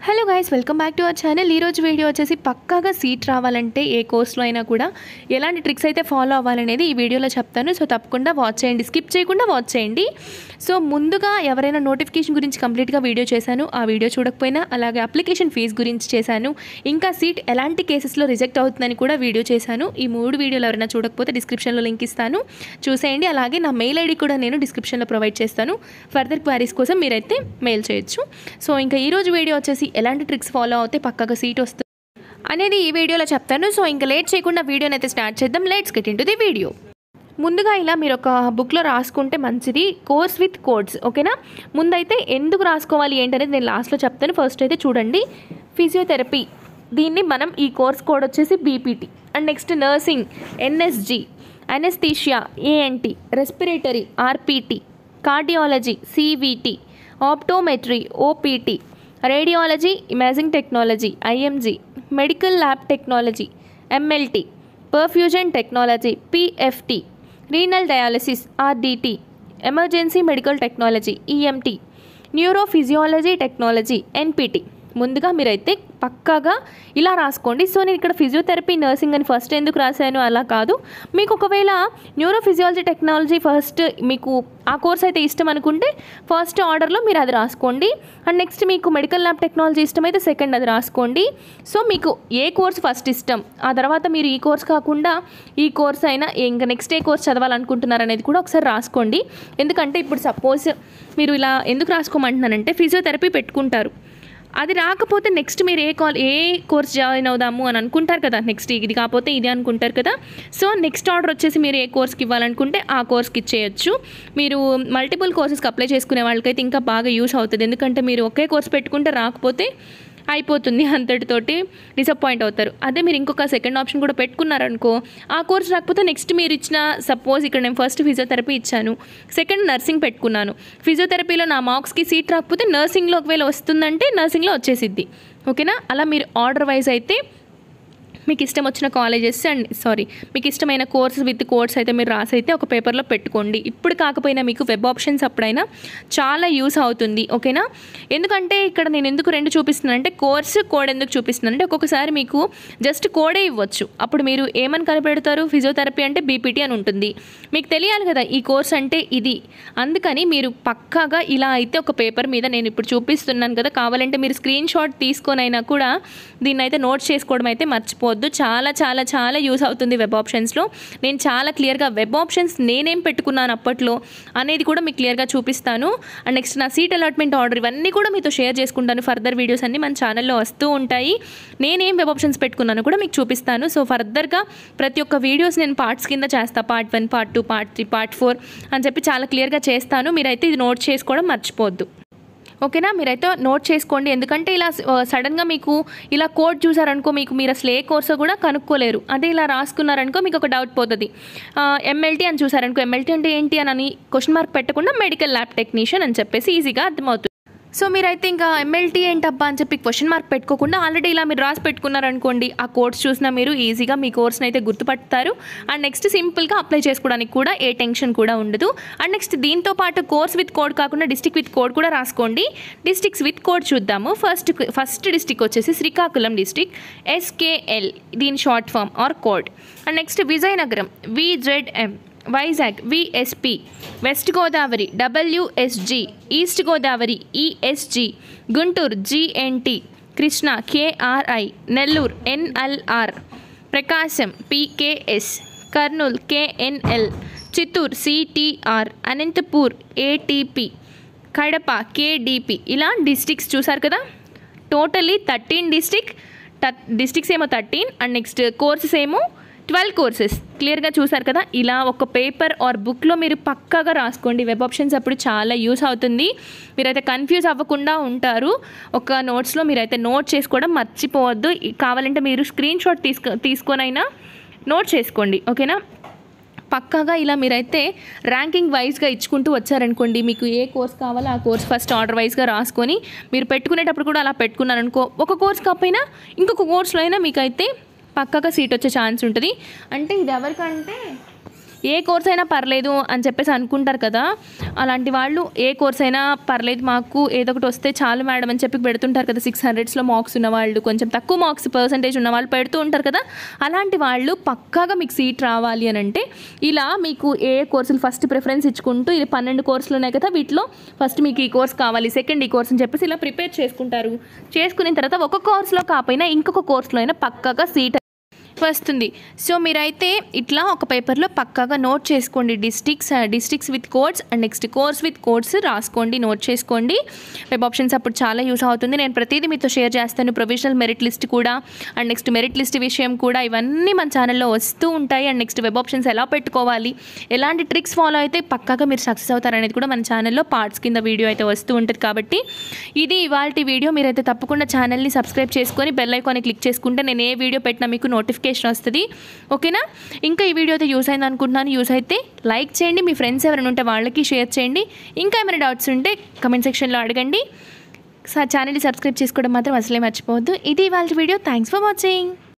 hello guys welcome back to our channel ఈరోజు video వచ్చేసి పక్కాగా సీట్ రావాలంటే ఏ కోర్స్లో అయినా కూడా ఎలాంటి ట్రిక్స్ అయితే ఫాలో అవ్వాలనేది ఈ వీడియోలో చెప్తాను సో తప్పకుండా వాచ్ చేయండి స్కిప్ చేయకుండా వాచ్ చేయండి సో ముందుగా ఎవరైనా నోటిఫికేషన్ గురించి కంప్లీట్గా వీడియో చేశాను ఆ వీడియో చూడకపోయినా అలాగే అప్లికేషన్ ఫీజు గురించి చేశాను ఇంకా సీట్ ఎలాంటి కేసెస్లో రిజెక్ట్ అవుతుందని కూడా వీడియో చేశాను ఈ మూడు వీడియోలు ఎవరైనా చూడకపోతే డిస్క్రిప్షన్లో లింక్ ఇస్తాను చూసేయండి అలాగే నా మెయిల్ ఐడి కూడా నేను డిస్క్రిప్షన్లో ప్రొవైడ్ చేస్తాను ఫర్దర్ క్వారీస్ కోసం మీరైతే మెయిల్ చేయొచ్చు సో ఇంకా ఈరోజు వీడియో వచ్చేసి ఎలాంటి ట్రిక్స్ ఫాలో అవుతే పక్కగా సీట్ వస్తుంది అనేది ఈ వీడియోలో చెప్తాను సో ఇంకా లేట్ చేయకుండా వీడియోని అయితే స్టార్ట్ చేద్దాం let's get in the video ముందుగా ఇలా మీరు ఒక బుక్లో రాసుకుంటే మంచిది కోర్స్ విత్ కోడ్స్ ఓకేనా ముందైతే ఎందుకు రాసుకోవాలి ఏంటనేది నేను లాస్ట్లో చెప్తాను ఫస్ట్ అయితే చూడండి ఫిజియోథెరపీ దీన్ని మనం ఈ కోర్స్ కోడ్ వచ్చేసి BPT and next nursing NSG anaesthesia ANT respiratory RPT cardiology CVT optometry OPT radiology imaging technology IMG medical lab technology MLT perfusion technology PFT renal dialysis RDT emergency medical technology EMT neurophysiology technology NPT ముందుగా మీరైతే పక్కాగా ఇలా రాసుకోండి so నేను ఇక్కడ physiotherapy nursing అని first ఎందుకు రాశాను అలా కాదు మీకు ఒకవేళ న్యూరోఫిజియాలజీ టెక్నాలజీ ఫస్ట్ మీకు ఆ కోర్స్ అయితే ఇష్టం అనుకుంటే ఫస్ట్ ఆర్డర్లో మీరు అది రాసుకోండి అండ్ నెక్స్ట్ మీకు మెడికల్ ల్యాబ్ టెక్నాలజీ ఇష్టమైతే సెకండ్ అది రాసుకోండి సో మీకు ఏ కోర్స్ ఫస్ట్ ఇష్టం ఆ తర్వాత మీరు ఈ కోర్స్ కాకుండా ఈ కోర్స్ అయినా ఇంకా నెక్స్ట్ ఏ కోర్స్ చదవాలనుకుంటున్నారు అనేది కూడా ఒకసారి రాసుకోండి ఎందుకంటే ఇప్పుడు సపోజ్ మీరు ఇలా ఎందుకు రాసుకోమంటున్నానంటే ఫిజియోథెరపీ పెట్టుకుంటారు అది రాకపోతే నెక్స్ట్ మీరు ఏ కాల్ ఏ కోర్స్ జాయిన్ అవుదాము అని అనుకుంటారు కదా నెక్స్ట్ ఇది కాకపోతే ఇది అనుకుంటారు కదా సో నెక్స్ట్ ఆర్డర్ వచ్చేసి మీరు ఏ కోర్స్కి ఇవ్వాలనుకుంటే ఆ కోర్స్కి ఇచ్చేయచ్చు మీరు మల్టిపుల్ కోర్సెస్కి అప్లై చేసుకునే వాళ్ళకైతే ఇంకా బాగా యూస్ అవుతుంది ఎందుకంటే మీరు ఒకే కోర్స్ పెట్టుకుంటే రాకపోతే అయిపోతుంది అంతటితోటి డిసప్పాయింట్ అవుతారు అదే మీరు ఇంకొక సెకండ్ ఆప్షన్ కూడా పెట్టుకున్నారనుకో ఆ కోర్స్ రాకపోతే నెక్స్ట్ మీరు ఇచ్చిన సపోజ్ ఇక్కడ నేను ఫస్ట్ ఫిజియోథెరపీ ఇచ్చాను సెకండ్ నర్సింగ్ పెట్టుకున్నాను ఫిజియోథెరపీలో నా మార్క్స్కి సీట్ రాకపోతే నర్సింగ్లో ఒకవేళ వస్తుందంటే నర్సింగ్లో వచ్చేసిద్ది ఓకేనా అలా మీరు ఆర్డర్ వైజ్ అయితే మీకు ఇష్టం వచ్చిన కాలేజెస్ అండ్ సారీ మీకు ఇష్టమైన కోర్స్ విత్ కోర్స్ అయితే మీరు రాసి అయితే ఒక పేపర్లో పెట్టుకోండి ఇప్పుడు కాకపోయినా మీకు వెబ్ ఆప్షన్స్ అప్పుడైనా చాలా యూస్ అవుతుంది ఓకేనా ఎందుకంటే ఇక్కడ నేను ఎందుకు రెండు చూపిస్తున్నానంటే కోర్స్ కోడ్ ఎందుకు చూపిస్తున్నానంటే ఒక్కొక్కసారి మీకు జస్ట్ కోడే ఇవ్వచ్చు అప్పుడు మీరు ఏమని కనిపెడతారు ఫిజియోథెరపీ అంటే బీపీటీ అని ఉంటుంది మీకు తెలియాలి కదా ఈ కోర్స్ అంటే ఇది అందుకని మీరు పక్కాగా ఇలా అయితే ఒక పేపర్ మీద నేను ఇప్పుడు చూపిస్తున్నాను కదా కావాలంటే మీరు స్క్రీన్ షాట్ తీసుకొనైనా కూడా దీన్ని అయితే నోట్స్ చేసుకోవడం అయితే మర్చిపో వద్దు చాలా చాలా చాలా యూస్ అవుతుంది వెబ్ ఆప్షన్స్లో నేను చాలా క్లియర్గా వెబ్ ఆప్షన్స్ నేనేం పెట్టుకున్నాను అప్పట్లో అనేది కూడా మీకు క్లియర్గా చూపిస్తాను అండ్ నెక్స్ట్ నా సీట్ అలాట్మెంట్ ఆర్డర్ ఇవన్నీ కూడా మీతో షేర్ చేసుకుంటాను ఫర్దర్ వీడియోస్ అన్నీ మన ఛానల్లో వస్తూ ఉంటాయి నేనేం వెబ్ ఆప్షన్స్ పెట్టుకున్నాను కూడా మీకు చూపిస్తాను సో ఫర్దర్గా ప్రతి ఒక్క వీడియోస్ నేను పార్ట్స్ కింద చేస్తాను part one part two part three part four అని చెప్పి చాలా క్లియర్గా చేస్తాను మీరైతే ఇది నోట్ చేసుకోవడం మర్చిపోవద్దు ఓకేనా మీరైతే నోట్ చేసుకోండి ఎందుకంటే ఇలా సడన్గా మీకు ఇలా కోడ్ చూసారనుకో మీకు మీరు అసలు ఏ కోర్సో కూడా కనుక్కోలేరు అదే ఇలా రాసుకున్నారనుకో మీకు ఒక డౌట్ పోతుంది ఎంఎల్టీ అని చూసారనుకో ఎంఎల్టీ అంటే ఏంటి అని క్వశ్చన్ మార్క్ పెట్టకుండా మెడికల్ ల్యాబ్ టెక్నీషియన్ అని చెప్పేసి ఈజీగా అర్థమవుతుంది సో మీరైతే ఇంకా ఎమ్మెల్టీ ఏంటబ్బా అని చెప్పి క్వశ్చన్ మార్క్ పెట్టుకోకుండా ఆల్రెడీ ఇలా మీరు రాసి పెట్టుకున్నారనుకోండి ఆ కోర్స్ చూసినా మీరు ఈజీగా మీ కోర్స్ని అయితే గుర్తుపడతారు అండ్ నెక్స్ట్ సింపుల్గా అప్లై చేసుకోవడానికి కూడా ఏ టెన్షన్ కూడా ఉండదు అండ్ నెక్స్ట్ దీంతో పాటు కోర్స్ విత్ కోడ్ కాకుండా డిస్టిక్ విత్ కోడ్ కూడా రాసుకోండి డిస్టిక్స్ విత్ కోడ్ చూద్దాము ఫస్ట్ ఫస్ట్ డిస్టిక్ వచ్చేసి శ్రీకాకుళం డిస్టిక్ ఎస్కేఎల్ దీని short form or code and next Vizianagaram VZM Vizag VSP west Godavari WSG east Godavari ESG Guntur GNT Krishna KRI Nellore NLR Prakasam PKS Kurnool KNL Chittoor CTR Anantapur ATP Kadapa KDP ఇలా districts చూసారు కదా totally thirteen district districts ఏమో thirteen and next courses ఏమో twelve courses క్లియర్గా చూసారు కదా ఇలా ఒక పేపర్ ఆర్ బుక్లో మీరు పక్కాగా రాసుకోండి వెబ్ ఆప్షన్స్ అప్పుడు చాలా యూస్ అవుతుంది మీరైతే కన్ఫ్యూజ్ అవ్వకుండా ఉంటారు ఒక నోట్స్లో మీరైతే నోట్ చేసుకోవడం మర్చిపోవద్దు కావాలంటే మీరు స్క్రీన్ షాట్ తీసుకో తీసుకొనైనా నోట్ చేసుకోండి ఓకేనా పక్కాగా ఇలా మీరైతే ర్యాంకింగ్ వైజ్గా ఇచ్చుకుంటూ వచ్చారనుకోండి మీకు ఏ కోర్స్ కావాలో ఆ కోర్స్ ఫస్ట్ ఆర్డర్ వైజ్గా రాసుకొని మీరు పెట్టుకునేటప్పుడు కూడా అలా పెట్టుకున్నారనుకో ఒక కోర్స్ కాకపోయినా ఇంకొక కోర్స్లో అయినా మీకైతే పక్కగా సీట్ వచ్చే ఛాన్స్ ఉంటుంది అంటే ఇది ఎవరికంటే ఏ కోర్స్ అయినా పర్లేదు అని చెప్పేసి అనుకుంటారు కదా అలాంటి వాళ్ళు ఏ కోర్స్ అయినా పర్లేదు మాకు ఏదో ఒకటి వస్తే చాలు మేడం అని చెప్పి పెడుతుంటారు కదా సిక్స్ హండ్రెడ్స్లో మార్క్స్ ఉన్న వాళ్ళు కొంచెం తక్కువ మార్క్స్ పర్సంటేజ్ ఉన్న వాళ్ళు పెడుతూ ఉంటారు కదా అలాంటి వాళ్ళు పక్కాగా మీకు సీట్ రావాలి అని అంటే ఇలా మీకు ఏ కోర్సులు ఫస్ట్ ప్రిఫరెన్స్ ఇచ్చుకుంటూ ఇది పన్నెండు కోర్సులు ఉన్నాయి కదా వీటిలో ఫస్ట్ మీకు ఈ కోర్స్ కావాలి సెకండ్ ఈ కోర్స్ అని చెప్పేసి ఇలా ప్రిపేర్ చేసుకుంటారు చేసుకున్న తర్వాత ఒక కోర్సులో కాకపోయినా ఇంకొక కోర్సులో అయినా పక్కాగా సీట్ వస్తుంది సో మీరైతే ఇట్లా ఒక పేపర్లో పక్కాగా నోట్ చేసుకోండి districts districts with codes and next course with codes రాసుకోండి నోట్ చేసుకోండి వెబ్ ఆప్షన్స్ అప్పుడు చాలా యూస్ అవుతుంది నేను ప్రతిదీ మీతో షేర్ చేస్తాను ప్రొవిజనల్ మెరిట్ లిస్ట్ కూడా అండ్ నెక్స్ట్ మెరిట్ లిస్ట్ విషయం కూడా ఇవన్నీ మన ఛానల్లో వస్తూ ఉంటాయి అండ్ నెక్స్ట్ వెబ్ ఆప్షన్స్ ఎలా పెట్టుకోవాలి ఎలాంటి ట్రిక్స్ ఫాలో అయితే పక్కాగా మీరు సక్సెస్ అవుతారనేది కూడా మన ఛానల్లో పార్ట్స్ కింద వీడియో అయితే వస్తూ ఉంటుంది కాబట్టి ఇది ఇవాళ వీడియో మీరైతే తప్పకుండా ఛానల్ని సబ్స్క్రైబ్ చేసుకొని బెల్ ఐకాన్ని క్లిక్ చేసుకుంటే నేను ఏ వీడియో పెట్టినా మీకు నోటిఫికేషన్ వస్తుంది ఓకేనా ఇంకా ఈ వీడియో అయితే యూస్ అయింది అనుకుంటున్నాను యూస్ అయితే లైక్ చేయండి మీ ఫ్రెండ్స్ ఎవరైనా ఉంటే వాళ్ళకి షేర్ చేయండి ఇంకా ఏమైనా డౌట్స్ ఉంటే కమెంట్ సెక్షన్లో అడగండి ఛానల్ని సబ్స్క్రైబ్ చేసుకోవడం మాత్రం అసలే మర్చిపోవద్దు ఇది ఇవాళ వీడియో థ్యాంక్స్ ఫర్ వాచింగ్